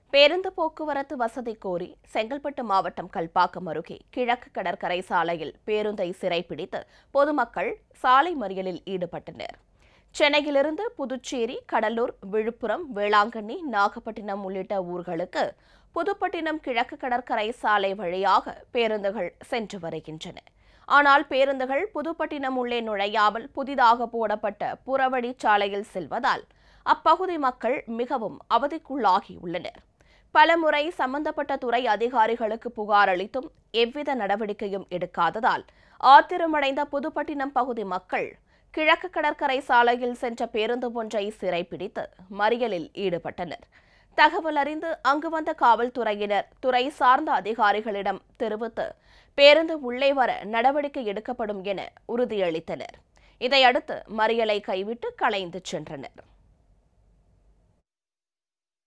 பேருந்து போக்குவரத்து வசதி கோரி செங்கல்பட்டு மாவட்டம் கல்பாக்கம் அருகே கிழக்கு கடற்கரை சாலையில் பேருந்தை சிறைப்பிடித்து பொதுமக்கள் சாலை மறியலில் ஈடுபட்டனர் சென்னையிலிருந்து புதுச்சேரி கடலூர் விழுப்புரம் வேளாங்கண்ணி நாகப்பட்டினம் உள்ளிட்ட ஊர்களுக்கு புதுப்பட்டினம் கிழக்கு கடற்கரை சாலை வழியாக பேருந்துகள் சென்று வருகின்றன ஆனால் பேருந்துகள் புதுப்பட்டினம் உள்ளே நுழையாமல் புதிதாக போடப்பட்ட புறவழி சாலையில் செல்வதால் அப்பகுதி மக்கள் மிகவும் அவதிக்குள்ளாகியுள்ளனர் பலமுறை சம்பந்தப்பட்ட துறை அதிகாரிகளுக்கு புகார் அளித்தும் எவ்வித நடவடிக்கையும் எடுக்காததால் ஆத்திரமடைந்த புதுப்பட்டினம் பகுதி மக்கள் கிழக்கு கடற்கரை சாலையில் சென்ற பேருந்து ஒன்றை சிறைப்பிடித்து மறியலில் ஈடுபட்டனர் தகவல் அறிந்து அங்கு வந்த காவல்துறையினர் துறை சார்ந்த அதிகாரிகளிடம் தெரிவித்து பேருந்து உள்ளே வர நடவடிக்கை எடுக்கப்படும் என உறுதியளித்தனர் இதையடுத்து மறியலை கைவிட்டு கலைந்து சென்றனர்